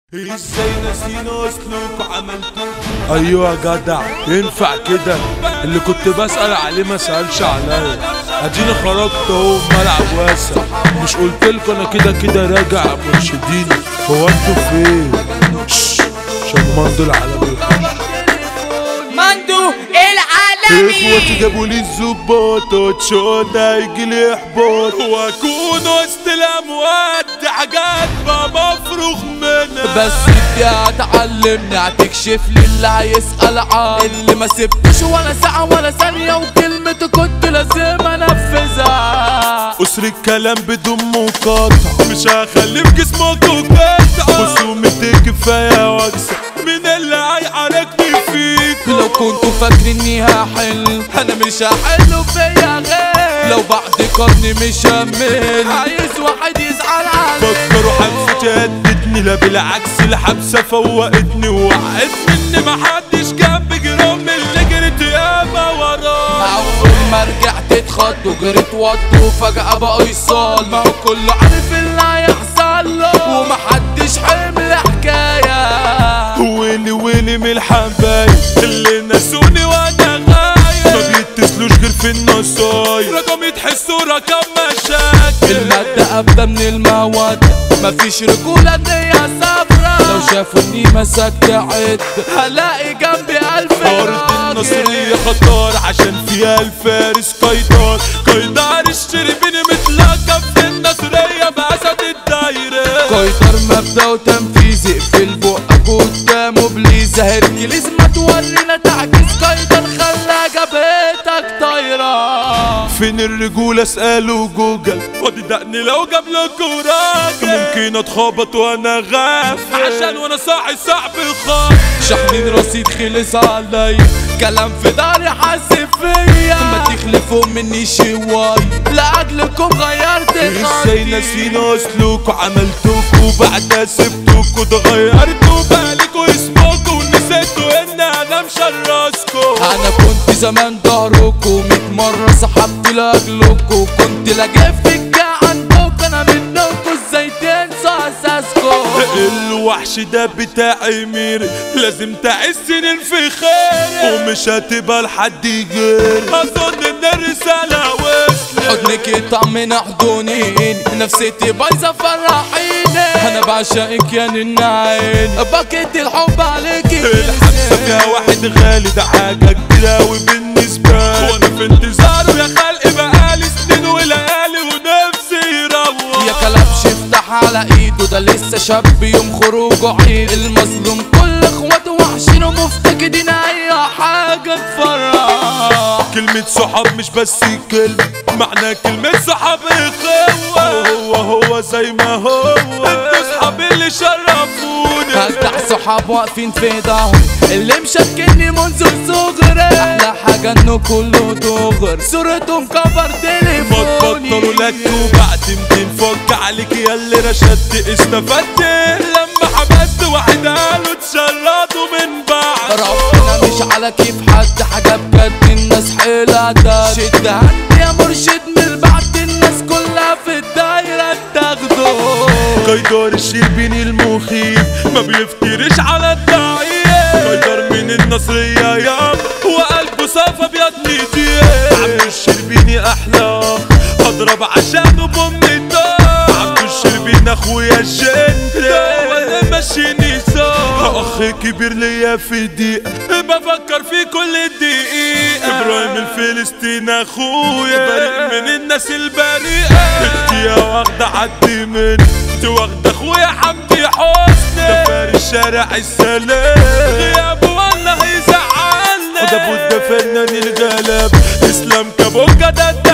ازاي ناسينا اسلوب عملتوه ايوه يا جدع ينفع كده اللي كنت بسأل عليه ما سألش عليا اديني خرجت اهو ملعب واسع مش قلت لكم انا كده كده راجع مرشدين هو انتوا فين شش، عشان مندو العالمي يخش مندو اخواتي العالمي جابوا لي الظباط وتشوت هيجي لي احباط واكون وسط الاموات دي حاجات ما مفروغ منها بس انت هتعلمني هتكشف لي اللي هيسأل عنه اللي ما سبتش ولا ساعة ولا ثانية وكلمته كنت لازم انفذها قصر الكلام بدون مقاطعة مش هخلي في جسمك وقطع خصومتي كفاية واكسب مين اللي هيعاركني فيك لو كنتوا فاكريني هحل انا مش هحل فيا غير لو بعد قرن مش همل عايز واحد يزعل عني فكروا حبسة هدتني لا بالعكس الحبسة فوقتني ووعدتني ان محدش كان بجرام اللي جريت ياما وراه اول ما رجعت اتخض وجريت وط وفجأة بقى يصال ما هو كله عارف اللي هيحصل له ومحدش حمل حكاية ويلي ويلي من الحبايب اللي نسوني وانا غايب ما بيتصلوش غير في النصايب رقم تحسوا رقم مشاكل المادة أبدى من المودة مفيش رجولة الدنيا صفرا لو شافوني مسكت عد هلاقي جنبي ألف أرض راجل النصرية خطار عشان فيها الفارس قيدار قيدار الشربيني متلقب في النصرية بأسد الدايرة قيدر مبدأ وتنفيذي في البق قدامه بليز هيركليز ما تورينا تعكيس قيدر خلى جبهتك طايرة فين الرجولة اسألوا جوجل خد دقني لو جاب لكوا راجل ممكن اتخبط وانا غافل عشان وانا صاحي صعب الخط شحنين رصيد خلص عليا كلام في داري حاسب فيا ما تخلفوا مني شواي لأجلكم غيرت ازاي خطي ناسينا اسلوكوا عملتوكوا بعدها سبتوكوا اتغيرتوا بالكوا اسمكوا ونسيتوا ان انا مشرسكوا انا كنت زمان ظهركم ميت مرة سحبت لاجلكم كنت لاجئ في الجاع عندكم انا منكم ازاي تنسوا اساسكم الوحش ده بتاعي ميري لازم تعيش سنين في خير ومش هتبقى لحد غير اظن ان الرسالة وصلت حضنك يطمن حضوني نفسيتي بايظة فرحيني انا بعشقك يا نن عيني بكيت الحب عليكي الحبسة فيها واحد غالي ده حاجة كبيرة أوي بالنسبة لي وانا في انتظاره يا خلق بقالي سنين وليالي ونفسي يروح يا كلبش افتح على ايده ده لسه شاب يوم خروجه عيد المظلوم كل اخواته وحشين ومفتقدين اي حاجة تفرح كلمة صحاب مش بس كلمة معنى كلمة صحاب اخوة هو هو زي ما هو انتوا صحابي اللي شرفوني هجدع صحاب واقفين في ظهري اللي مشكلني منذ صغري احلى حاجة انه كله دغر صورتهم كفر ما تليفوني تبطلوا لك وبعد 200 فك عليك يا اللي رشدت استفدت لما حبست واحد قالوا اتشردوا من بعد ربنا مش على كيف حد حاجة بجد الناس حيلة ده شد هندي يا مرشد من بعد الناس كلها في الدايرة تاخده قيدار الشربيني المخيف ما بيفترش على الضعيف قيدار من النصرية ياب وقلبه صافى ابيض نضيف عبد الشربيني احلى هضرب عشانه بام الدار عبد الشربيني اخويا الجد وانا ماشيني صار اخ كبير ليا في دقيقة بفكر في كل دقيقة ابراهيم الفلسطين اخويا بريء من الناس البريئة انت يا واخدة عدي من انت واخدة اخويا حمدي حسني ده فارس شارع السلام غيابه والله يزعلني وده بود فنان الغلب اسلام كابوكا ده